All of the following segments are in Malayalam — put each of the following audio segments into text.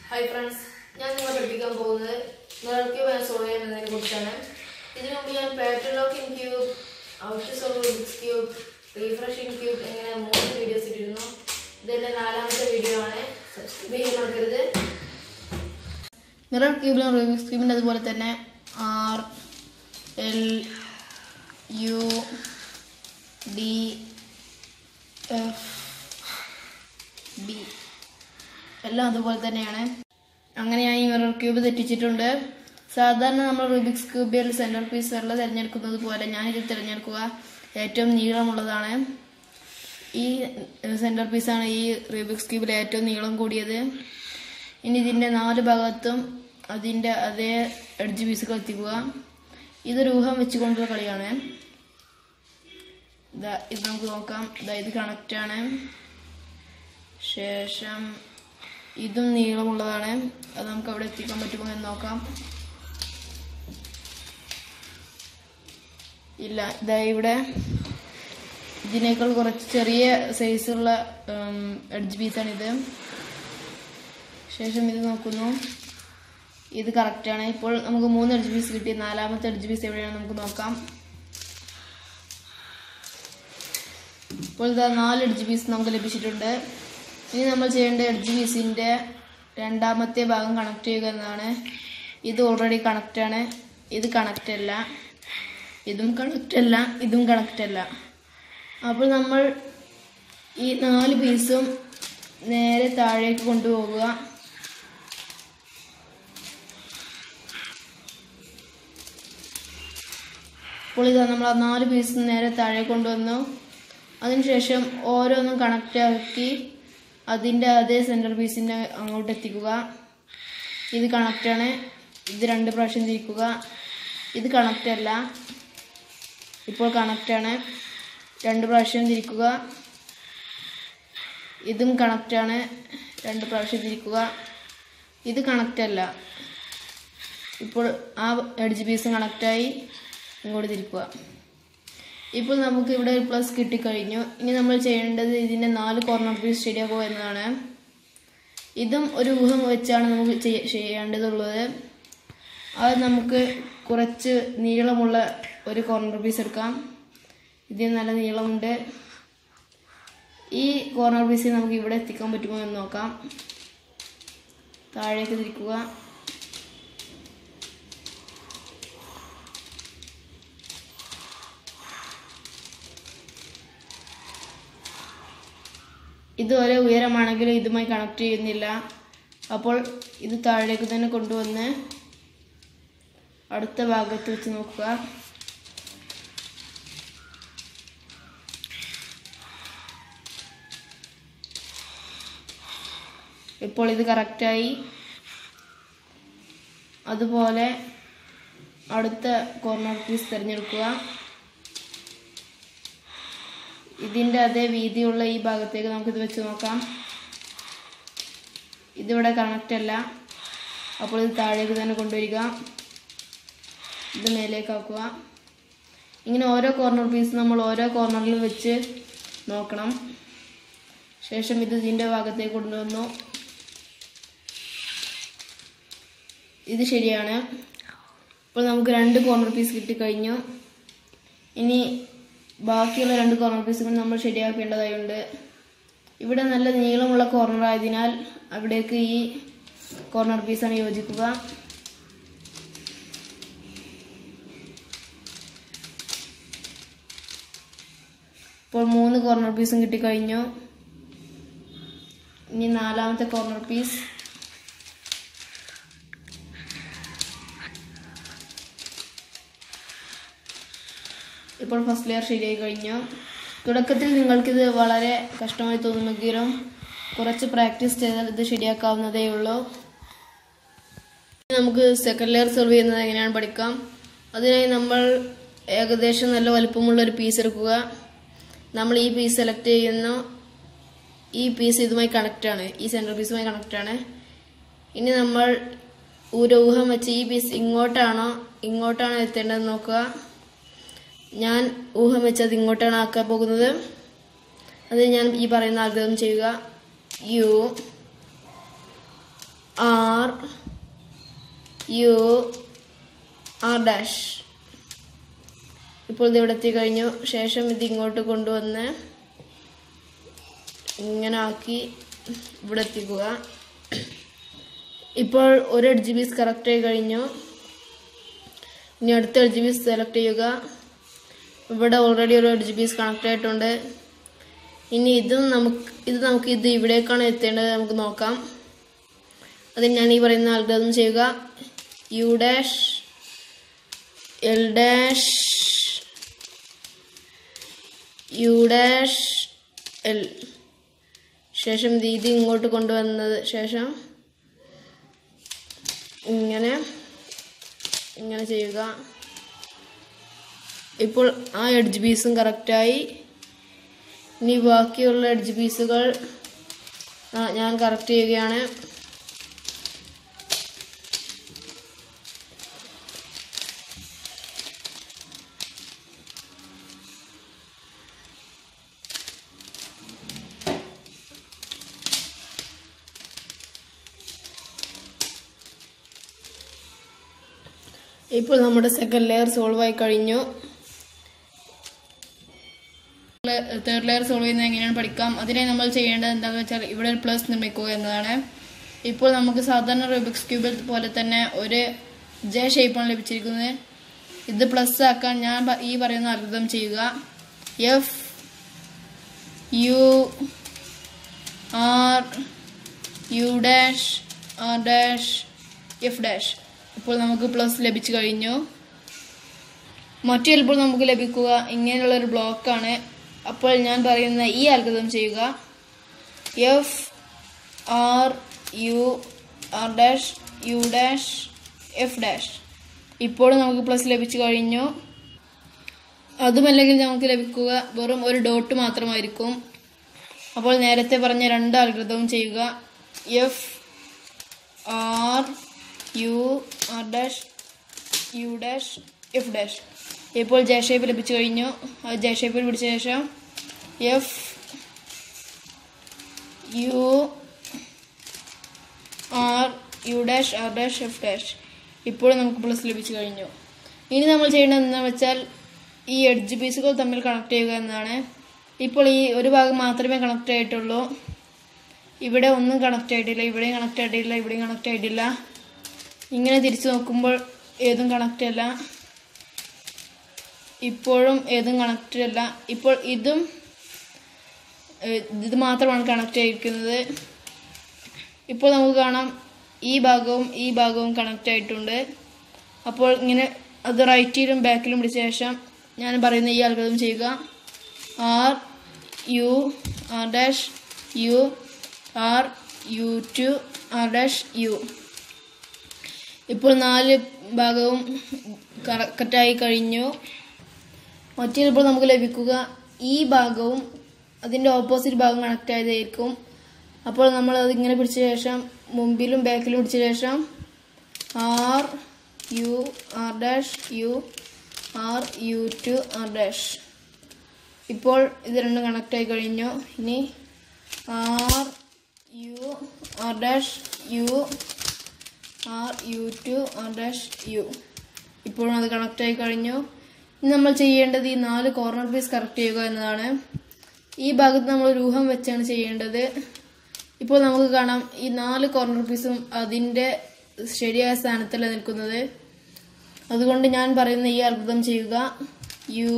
ഹായ് ഫ്രണ്ട്സ് ഞാൻ നിങ്ങളെ പഠിപ്പിക്കാൻ പോകുന്നത് മിറർ ക്യൂബ് ആൻഡ് സോൾവ് എന്നതിനെ കുറിച്ചാണ് ഇതിനു മുമ്പ് ഞാൻ pattern locking cube out solve books cube refreshing cube ഇങ്ങനെ മൂന്ന് വീഡിയോസ് ഇട്ടിരുന്നു ഇതെന്റെ നാലാമത്തെ വീഡിയോ ആണ് സബ്സ്ക്രൈബ് ചെയ്യാൻ മറക്കരുത് മിറർ ക്യൂബിലും റൂബിക്സ് ക്യൂബിൻ്റെ അതുപോലെ തന്നെ R L U D F B എല്ലാം അതുപോലെ തന്നെയാണ് അങ്ങനെ ഞാൻ ഈ മിറർ ക്യൂബ് തെറ്റിച്ചിട്ടുണ്ട് സാധാരണ നമ്മൾ റൂബിക്സ് ക്യൂബിൽ സെൻറ്റർ പീസുകളിൽ തിരഞ്ഞെടുക്കുന്നത് പോലെ ഞാനിത് തിരഞ്ഞെടുക്കുക ഏറ്റവും നീളമുള്ളതാണ് ഈ സെൻറ്റർ പീസാണ് ഈ റൂബിക്സ് ക്യൂബിൽ ഏറ്റവും നീളം കൂടിയത് ഇനി ഇതിൻ്റെ നാല് ഭാഗത്തും അതിൻ്റെ അതേ എഡ്ജ് പീസുകൾ എത്തിക്കുക ഇതൊരു ഊഹം വെച്ചുകൊണ്ടുള്ള കളിയാണ് ഇതാ ഇത് നമുക്ക് നോക്കാം ഇതാ ഇത് കണക്റ്റാണ് ശേഷം ഇതും നീളമുള്ളതാണ് അത് നമുക്ക് അവിടെ എത്തിക്കാൻ പറ്റുമോ എന്ന് നോക്കാം ഇല്ല ഇതാ ഇവിടെ ഇതിനേക്കാൾ കുറച്ച് ചെറിയ സൈസുള്ള എഡ്ജ് പീസാണിത് ശേഷം ഇത് നോക്കുന്നു ഇത് കറക്റ്റാണ് ഇപ്പോൾ നമുക്ക് മൂന്ന് എഡ്ജ് പീസ് കിട്ടി നാലാമത്തെ എഡ്ജ് പീസ് എവിടെയാണ് നമുക്ക് നോക്കാം ഇപ്പോൾ ഇതാ നാല് എഡ്ജ് പീസ് നമുക്ക് ലഭിച്ചിട്ടുണ്ട് ഇനി നമ്മൾ ചെയ്യേണ്ട എഡ്ജ് പീസിൻ്റെ രണ്ടാമത്തെ ഭാഗം കണക്ട് ചെയ്യുക എന്നതാണ് ഇത് ഓൾറെഡി കണക്റ്റാണ് ഇത് കണക്റ്റ് അല്ല ഇതും കണക്റ്റ് അല്ല ഇതും കണക്റ്റ് അല്ല അപ്പോൾ നമ്മൾ ഈ നാല് പീസും നേരെ താഴേക്ക് കൊണ്ടുപോകുക അപ്പോൾ ഇതാ നമ്മൾ ആ നാല് പീസ് നേരെ താഴെ കൊണ്ടുവന്നു അതിനുശേഷം ഓരോന്നും കണക്റ്റ് ആക്കി അതിൻ്റെ അതേ സെൻറ്റർ പീസിൻ്റെ അങ്ങോട്ട് എത്തിക്കുക ഇത് കണക്റ്റാണ് ഇത് രണ്ട് പ്രാവശ്യം തിരിക്കുക ഇത് കണക്റ്റ് അല്ല ഇപ്പോൾ കണക്റ്റാണ് രണ്ട് പ്രാവശ്യം തിരിക്കുക ഇതും കണക്റ്റാണ് രണ്ട് പ്രാവശ്യം തിരിക്കുക ഇത് കണക്റ്റ് അല്ല ഇപ്പോൾ ആ എഡ്ജ് പീസ് കണക്റ്റായി ഇങ്ങോട്ട് തിരിക്കുക ഇപ്പോൾ നമുക്ക് ഇവിടെ ഒരു പ്ലസ് കിട്ടിക്കഴിഞ്ഞു ഇനി നമ്മൾ ചെയ്യേണ്ടത് ഇതിൻ്റെ നാല് കോർണർ പീസ് ശരിയാക്കുക എന്നതാണ് ഇതും ഒരു ഊഹം വെച്ചാണ് നമുക്ക് ചെയ്യ- ചെയ്യേണ്ടതുള്ളത് അത് നമുക്ക് കുറച്ച് നീളമുള്ള ഒരു കോർണർ പീസ് എടുക്കാം ഇതിന് നല്ല നീളമുണ്ട് ഈ കോർണർ പീസ് നമുക്ക് ഇവിടെ എത്തിക്കാൻ പറ്റുമോ എന്ന് നോക്കാം താഴേക്ക് തിരിക്കുക ഇത് ഒരേ ഉയരമാണെങ്കിലും ഇതുമായി കണക്ട് ചെയ്യുന്നില്ല അപ്പോൾ ഇത് താഴേക്ക് തന്നെ കൊണ്ടുവന്ന് അടുത്ത ഭാഗത്ത് വെച്ച് നോക്കുക ഇപ്പോൾ ഇത് കറക്റ്റായി അതുപോലെ അടുത്ത കോർണർ പീസ് തിരഞ്ഞെടുക്കുക ഇതിൻ്റെ അതേ വീതിയുള്ള ഈ ഭാഗത്തേക്ക് നമുക്കിത് വെച്ച് നോക്കാം ഇതിവിടെ കണക്റ്റ് അല്ല അപ്പോൾ ഇത് താഴേക്ക് തന്നെ കൊണ്ടുവരിക ഇത് മേലേക്ക് ആക്കുക ഇങ്ങനെ ഓരോ കോർണർ പീസ് നമ്മൾ ഓരോ കോർണറിൽ വെച്ച് നോക്കണം ശേഷം ഇത് ഇതിൻ്റെ ഭാഗത്തേക്ക് കൊണ്ടുവന്നു ഇത് ശരിയാണ് ഇപ്പോൾ നമുക്ക് രണ്ട് കോർണർ പീസ് കിട്ടിക്കഴിഞ്ഞു ഇനി ബാക്കിയുള്ള രണ്ട് കോർണർ പീസുകൾ നമ്മൾ ശരിയാക്കേണ്ടതായുണ്ട് ഇവിടെ നല്ല നീളമുള്ള കോർണർ ആയതിനാൽ അവിടേക്ക് ഈ കോർണർ പീസാണ് യോജിക്കുക ഇപ്പോൾ മൂന്ന് കോർണർ പീസും കിട്ടിക്കഴിഞ്ഞു ഇനി നാലാമത്തെ കോർണർ പീസ് ഇപ്പോൾ ഫസ്റ്റ് ലെയർ ശരിയായി കഴിഞ്ഞു തുടക്കത്തിൽ നിങ്ങൾക്കിത് വളരെ കഷ്ടമായി തോന്നുമെങ്കിലും കുറച്ച് പ്രാക്ടീസ് ചെയ്താൽ ഇത് ശരിയാക്കാവുന്നതേ ഉള്ളൂ നമുക്ക് സെക്കൻഡ് ലെയർ സെർവ് ചെയ്യുന്നത് എങ്ങനെയാണ് പഠിക്കാം അതിനായി നമ്മൾ ഏകദേശം നല്ല വലുപ്പമുള്ള ഒരു പീസ് എടുക്കുക നമ്മൾ ഈ പീസ് സെലക്ട് ചെയ്യുന്നു ഈ പീസ് ഇതുമായി കണക്റ്റ് ആണ് ഈ സെൻറ്റർ പീസുമായി കണക്റ്റ് ആണ് ഇനി നമ്മൾ ഒരു ഊഹം വെച്ച് ഈ പീസ് ഇങ്ങോട്ടാണോ ഇങ്ങോട്ടാണോ എത്തേണ്ടതെന്ന് നോക്കുക ഞാൻ ഊഹം വെച്ച് അത് ഇങ്ങോട്ടാണ് ആക്കാൻ പോകുന്നത് അത് ഞാൻ ഈ പറയുന്ന ആഗ്രഹം ചെയ്യുക U R U R dash ഇപ്പോൾ ഇത് ഇവിടെ എത്തിക്കഴിഞ്ഞു ശേഷം ഇത് ഇങ്ങോട്ട് കൊണ്ടുവന്ന് ഇങ്ങനെ ആക്കി ഇവിടെ എത്തിക്കുക ഇപ്പോൾ ഒരു എഡ്ജ് പീസ് കറക്റ്റ് ആയി കഴിഞ്ഞു ഇനി അടുത്ത എഡ്ജ് പീസ് സെലക്ട് ചെയ്യുക ഇവിടെ ഓൾറെഡി ഒരു എഡ്ജ് പീസ് കണക്ട് ആയിട്ടുണ്ട് ഇനി ഇത് നമുക്ക് ഇത് നമുക്ക് ഇത് ഇവിടേക്കാണ് എത്തേണ്ടത് നമുക്ക് നോക്കാം അതിന് ഞാൻ ഈ പറയുന്ന അൽഗതം ചെയ്യുക U dash L dash U dash L ശേഷം ഇത് ഇത് ഇങ്ങോട്ട് കൊണ്ടുവന്നത് ശേഷം ഇങ്ങനെ ഇങ്ങനെ ചെയ്യുക ഇപ്പോൾ ആ എഡ്ജ് പീസും കറക്റ്റായി ഇനി ബാക്കിയുള്ള എഡ്ജ് പീസുകൾ ആ, ഞാൻ കറക്റ്റ് ചെയ്യുകയാണ് ഇപ്പോൾ നമ്മുടെ സെക്കൻഡ് ലെയർ സോൾവ് ആയി കഴിഞ്ഞു തേർഡ് ലെയർ സോൾവ് ചെയ്യുന്നത് എങ്ങനെയാണ് പഠിക്കാം അതിനെ നമ്മൾ ചെയ്യേണ്ടത് എന്താണെന്ന് വെച്ചാൽ ഇവിടെ ഒരു പ്ലസ് നിർമ്മിക്കുക എന്നതാണ് ഇപ്പോൾ നമുക്ക് സാധാരണ റൂബിക്സ് ക്യൂബിൽ പോലെ തന്നെ ഒരു ജെ ഷേപ്പാണ് ലഭിച്ചിരിക്കുന്നത് ഇത് പ്ലസ് ആക്കാൻ ഞാൻ പ- ഈ പറയുന്ന അർത്ഥം ചെയ്യുക F U R U dash R dash F dash ഇപ്പോൾ നമുക്ക് പ്ലസ് ലഭിച്ചു കഴിഞ്ഞു മറ്റു ചിലപ്പോൾ നമുക്ക് ലഭിക്കുക ഇങ്ങനെയുള്ള ഒരു ബ്ലോക്കാണ് അപ്പോൾ ഞാൻ പറയുന്ന ഈ അൽഗതം ചെയ്യുക F R U R dash U dash F dash ഇപ്പോൾ നമുക്ക് പ്ലസ് ലഭിച്ചു കഴിഞ്ഞു അതുമല്ലെങ്കിൽ നമുക്ക് ലഭിക്കുക വെറും ഒരു ഡോട്ട് മാത്രമായിരിക്കും അപ്പോൾ നേരത്തെ പറഞ്ഞ രണ്ട് അൽഗതവും ചെയ്യുക F R U R dash U dash F dash ഇപ്പോൾ ജെ ഷേപ്പ് ലഭിച്ചു കഴിഞ്ഞു അത് ജെ ഷേപ്പിൽ പിടിച്ച ശേഷം F U R U dash R dash F dash ഇപ്പോൾ നമുക്ക് പ്ലസ് ലഭിച്ചു കഴിഞ്ഞു ഇനി നമ്മൾ ചെയ്യേണ്ടത് എന്താണെന്ന് വെച്ചാൽ ഈ എഡ്ജ് പീസുകൾ തമ്മിൽ കണക്ട് ചെയ്യുക എന്നതാണ് ഇപ്പോൾ ഈ ഒരു ഭാഗം മാത്രമേ കണക്ട് ആയിട്ടുള്ളൂ ഇവിടെ ഒന്നും കണക്ട് ആയിട്ടില്ല ഇവിടെയും കണക്ട് ആയിട്ടില്ല ഇവിടെയും കണക്ട് ആയിട്ടില്ല ഇങ്ങനെ തിരിച്ചു നോക്കുമ്പോൾ ഏതും കണക്റ്റ് അല്ല ഇപ്പോഴും ഏതും കണക്റ്റ് അല്ല ഇപ്പോൾ ഇതും ഏഹ്, ഇത് മാത്രമാണ് കണക്റ്റ് ആയിരിക്കുന്നത് ഇപ്പോൾ നമുക്ക് കാണാം ഈ ഭാഗവും ഈ ഭാഗവും കണക്റ്റ് ആയിട്ടുണ്ട് അപ്പോൾ ഇങ്ങനെ അത് റൈറ്റിലും ബാക്കിലും പിടിച്ച ശേഷം ഞാൻ പറയുന്ന ഈ അൽഗതം ചെയ്യുക R U R dash U R U two R dash U ഇപ്പോൾ നാല് ഭാഗവും കറക്റ്റായി കഴിഞ്ഞു മറ്റു ചിലപ്പോൾ നമുക്ക് ലഭിക്കുക ഈ ഭാഗവും അതിൻ്റെ ഓപ്പോസിറ്റ് ഭാഗം കണക്റ്റ് ആയതായിരിക്കും അപ്പോൾ നമ്മൾ അത് ഇങ്ങനെ പിടിച്ച ശേഷം മുമ്പിലും ബാക്കിലും പിടിച്ച ശേഷം R U R dash U R U two R dash ഇപ്പോൾ ഇത് രണ്ടും കണക്റ്റ് ആയി കഴിഞ്ഞു ഇനി R U R dash U R U two R dash U ഇപ്പോഴും അത് കണക്റ്റ് ആയി കഴിഞ്ഞു ഇനി നമ്മൾ ചെയ്യേണ്ടത് ഈ നാല് കോർണർ പീസ് കറക്റ്റ് ചെയ്യുക എന്നതാണ് ഈ ഭാഗത്ത് നമ്മൾ ഒരു ഊഹം വെച്ചാണ് ചെയ്യേണ്ടത് ഇപ്പോൾ നമുക്ക് കാണാം ഈ നാല് കോർണർ പീസും അതിൻ്റെ ശരിയായ സ്ഥാനത്തല്ല നിൽക്കുന്നത് അതുകൊണ്ട് ഞാൻ പറയുന്ന ഈ അത്ഭുതം ചെയ്യുക U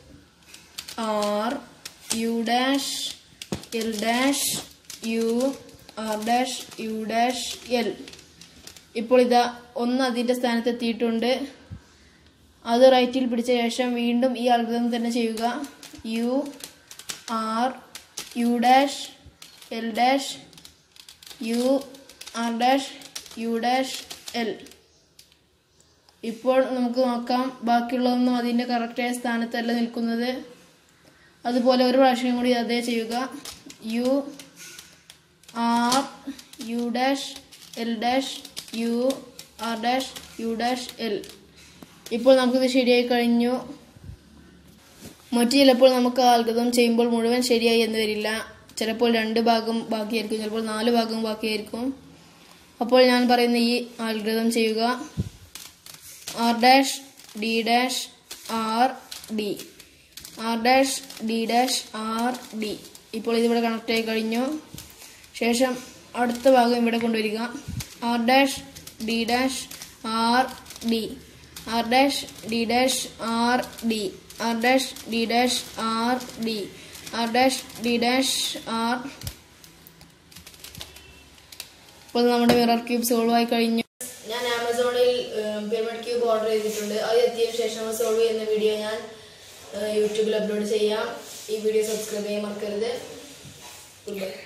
R U dash L dash U R dash U dash L ഇപ്പോൾ ഇതാ ഒന്ന് അതിൻ്റെ സ്ഥാനത്ത് എത്തിയിട്ടുണ്ട് അത് റൈറ്റിൽ പിടിച്ച ശേഷം വീണ്ടും ഈ അത്ഭുതം തന്നെ ചെയ്യുക U R U dash L dash U R dash U dash L ഇപ്പോൾ നമുക്ക് നോക്കാം ബാക്കിയുള്ളതൊന്നും അതിൻ്റെ കറക്റ്റായ സ്ഥാനത്തല്ല നിൽക്കുന്നത് അതുപോലെ ഒരു പ്രാവശ്യം കൂടി അതേ ചെയ്യുക U R U dash L dash U R dash U dash L ഇപ്പോൾ നമുക്കിത് ശരിയായി കഴിഞ്ഞു മറ്റു ചിലപ്പോൾ നമുക്ക് ആൽഗതം ചെയ്യുമ്പോൾ മുഴുവൻ ശരിയായി എന്ന് വരില്ല ചിലപ്പോൾ രണ്ട് ഭാഗം ബാക്കിയായിരിക്കും ചിലപ്പോൾ നാല് ഭാഗം ബാക്കിയായിരിക്കും അപ്പോൾ ഞാൻ പറയുന്ന ഈ ആൽഗൃതം ചെയ്യുക R dash D dash R D R dash D dash R D ഇപ്പോൾ ഇതിവിടെ കണക്ട് ആയി കഴിഞ്ഞു ശേഷം അടുത്ത ഭാഗം ഇവിടെ കൊണ്ടുവരിക R dash D dash R D R dash D dash R D R dash D dash R D R dash D dash R ഇപ്പോൾ നമ്മുടെ മിറർ ക്യൂബ് സോൾവ് ആയി കഴിഞ്ഞു ഞാൻ ആമസോണിൽ പിരമിഡ് ക്യൂബ് ഓർഡർ ചെയ്തിട്ടുണ്ട് അത് എത്തിയതിനു ശേഷം സോൾവ് ചെയ്യുന്ന വീഡിയോ ഞാൻ യൂട്യൂബിൽ അപ്ലോഡ് ചെയ്യാം ഈ വീഡിയോ സബ്സ്ക്രൈബ് ചെയ്യാൻ മറക്കരുത് ഗുഡ് ബൈ